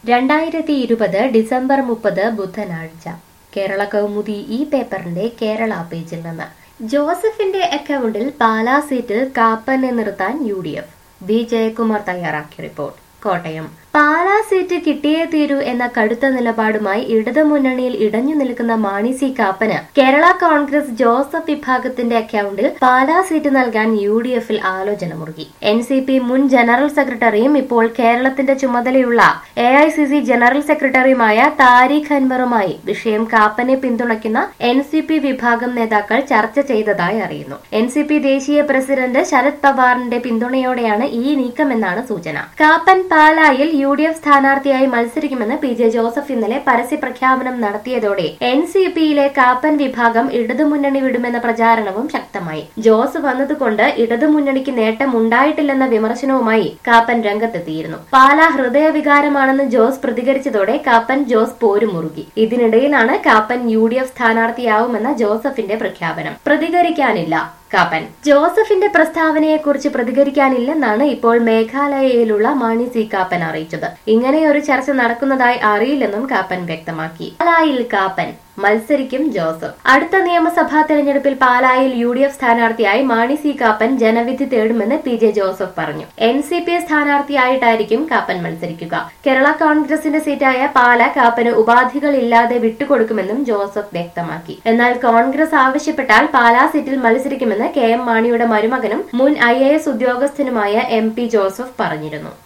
രണ്ടായിരത്തി ഇരുപത് ഡിസംബർ മുപ്പത് ബുധനാഴ്ച കേരള കൗമുദി ഈ പേപ്പറിന്റെ കേരള പേജിൽ നിന്ന് ജോസഫിന്റെ അക്കൗണ്ടിൽ പാലാ സീറ്റിൽ കാപ്പനെ നിർത്താൻ U D F B Jayakumar തയ്യാറാക്കിയ റിപ്പോർട്ട് കോട്ടയം പാലാ സീറ്റ് കിട്ടിയേ തീരൂ എന്ന കടുത്ത നിലപാടുമായി ഇടതുമുന്നണിയിൽ ഇടഞ്ഞു നിൽക്കുന്ന മാണി സി കാപ്പന് കേരള കോൺഗ്രസ് ജോസഫ് വിഭാഗത്തിന്റെ അക്കൗണ്ടിൽ പാലാ സീറ്റ് നൽകാൻ യു ഡി എഫിൽ ആലോചന മുറുകി എൻ സി പി മുൻ ജനറൽ സെക്രട്ടറിയും ഇപ്പോൾ കേരളത്തിന്റെ ചുമതലയുള്ള A I C C general സെക്രട്ടറിയുമായ താരിഖ് അൻവറുമായി വിഷയം കാപ്പനെ പിന്തുണയ്ക്കുന്ന എൻ സി പി വിഭാഗം നേതാക്കൾ ചർച്ച ചെയ്തതായി അറിയുന്നു എൻ സി പി ദേശീയ പ്രസിഡന്റ് ശരത് പവാറിന്റെ പിന്തുണയോടെയാണ് ഈ നീക്കമെന്നാണ് സൂചന കാപ്പൻ പാലായിൽ യു ഡി എഫ് സ്ഥാനാർത്ഥിയായി മത്സരിക്കുമെന്ന് പി ജെ ജോസഫ് ഇന്നലെ പരസ്യ പ്രഖ്യാപനം നടത്തിയതോടെ എൻ സി പിയിലെ കാപ്പൻ വിഭാഗം ഇടതുമുന്നണി വിടുമെന്ന പ്രചാരണവും ശക്തമായി ജോസ് വന്നതുകൊണ്ട് ഇടതുമുന്നണിക്ക് നേട്ടം ഉണ്ടായിട്ടില്ലെന്ന വിമർശനവുമായി കാപ്പൻ രംഗത്തെത്തിയിരുന്നു പാലാ ഹൃദയവികാരമാണെന്ന് ജോസ് പ്രതികരിച്ചതോടെ കാപ്പൻ ജോസ് പോരുമുറുകി ഇതിനിടയിലാണ് കാപ്പൻ യു ഡി എഫ് സ്ഥാനാർത്ഥിയാവുമെന്ന ജോസഫിന്റെ പ്രഖ്യാപനം പ്രതികരിക്കാനില്ല കാപ്പൻ ജോസഫിന്റെ പ്രസ്താവനയെക്കുറിച്ച് പ്രതികരിക്കാനില്ലെന്നാണ് ഇപ്പോൾ മേഘാലയയിലുള്ള മാണി സി കാപ്പൻ അറിയിച്ചത് ഇങ്ങനെ ഒരു ചർച്ച നടക്കുന്നതായി അറിയില്ലെന്നും കാപ്പൻ വ്യക്തമാക്കി പാലായിൽ കാപ്പൻ മത്സരിക്കും ജോസഫ് അടുത്ത നിയമസഭാ തെരഞ്ഞെടുപ്പിൽ പാലായിൽ യു ഡി എഫ് സ്ഥാനാർത്ഥിയായി മാണി സി കാപ്പൻ ജനവിധി തേടുമെന്ന് പി ജെ ജോസഫ് പറഞ്ഞു എൻ സി പി സ്ഥാനാർത്ഥിയായിട്ടായിരിക്കും കാപ്പൻ മത്സരിക്കുക കേരള കോൺഗ്രസിന്റെ സീറ്റായ പാല കാപ്പന് ഉപാധികളില്ലാതെ വിട്ടുകൊടുക്കുമെന്നും ജോസഫ് വ്യക്തമാക്കി എന്നാൽ കോൺഗ്രസ് ആവശ്യപ്പെട്ടാൽ പാലാ സീറ്റിൽ മത്സരിക്കുമെന്ന് കെ എം മാണിയുടെ മരുമകനും മുൻ ഐ ഉദ്യോഗസ്ഥനുമായ എം പി ജോസഫ് പറഞ്ഞിരുന്നു